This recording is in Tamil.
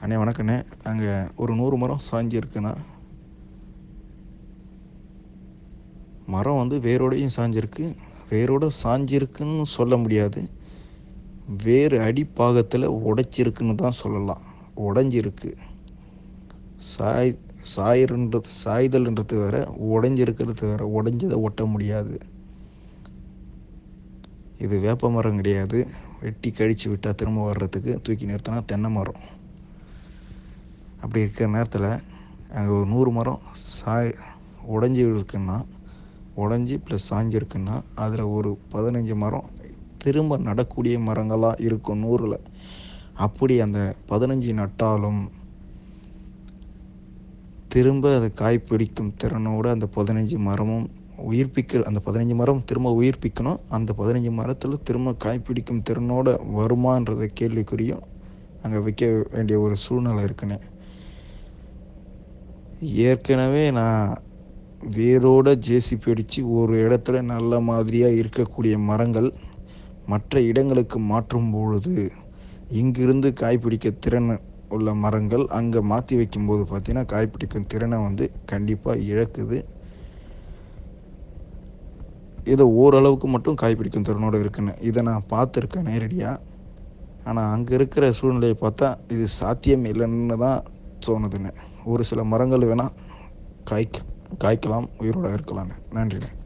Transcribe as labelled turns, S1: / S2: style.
S1: அண்ணே வணக்கண்ணே அங்கே ஒரு நூறு மரம் சாஞ்சி இருக்குண்ணா மரம் வந்து வேரோடையும் சாஞ்சிருக்கு வேரோட சாஞ்சிருக்குன்னு சொல்ல முடியாது வேறு அடிப்பாகத்தில் உடைச்சிருக்குன்னு தான் சொல்லலாம் உடஞ்சிருக்கு சாய் சாயின்றது சாய்தல்ன்றது வேற உடைஞ்சிருக்கிறது வேற உடைஞ்சதை ஒட்ட முடியாது இது வேப்ப மரம் கிடையாது வெட்டி கழித்து விட்டால் திரும்ப வர்றதுக்கு தூக்கி நிறுத்தினா தென்னை மரம் அப்படி இருக்கிற நேரத்தில் அங்கே ஒரு நூறு மரம் சாய் உடஞ்சி இருக்குன்னா உடஞ்சி ப்ளஸ் சாஞ்சிருக்குன்னா அதில் ஒரு பதினஞ்சு மரம் திரும்ப நடக்கூடிய மரங்களாக இருக்கும் நூறில் அப்படி அந்த பதினஞ்சு நட்டாலும் திரும்ப அது காய் பிடிக்கும் திறனோடு அந்த பதினஞ்சு மரமும் உயிர்ப்பிக்க அந்த பதினஞ்சு மரம் திரும்ப உயிர்ப்பிக்கணும் அந்த பதினஞ்சு மரத்தில் திரும்ப காய் பிடிக்கும் திறனோட வருமானது கேள்விக்குறியும் அங்கே வைக்க வேண்டிய ஒரு சூழ்நிலை இருக்குன்னு ஏற்கனவே நான் வேரோட ஜேசிபி அடித்து ஒரு இடத்துல நல்ல மாதிரியாக இருக்கக்கூடிய மரங்கள் மற்ற இடங்களுக்கு மாற்றும் பொழுது இங்கிருந்து காய்பிடிக்க திறன் உள்ள மரங்கள் அங்கே மாற்றி வைக்கும்போது பார்த்தீங்கன்னா காய்பிடிக்கும் திறனை வந்து கண்டிப்பாக இழக்குது ஏதோ ஓரளவுக்கு மட்டும் காய்பிடிக்கும் திறனோடு இருக்குன்னு இதை நான் பார்த்துருக்கேன் நேரடியாக ஆனால் அங்கே இருக்கிற சூழ்நிலையை பார்த்தா இது சாத்தியம் இல்லைன்னு தான் தோணுதுங்க ஒரு சில மரங்கள் வேணால் காய்க்க காய்க்கலாம் உயிரோட இருக்கலாம்னு நன்றிண்ணே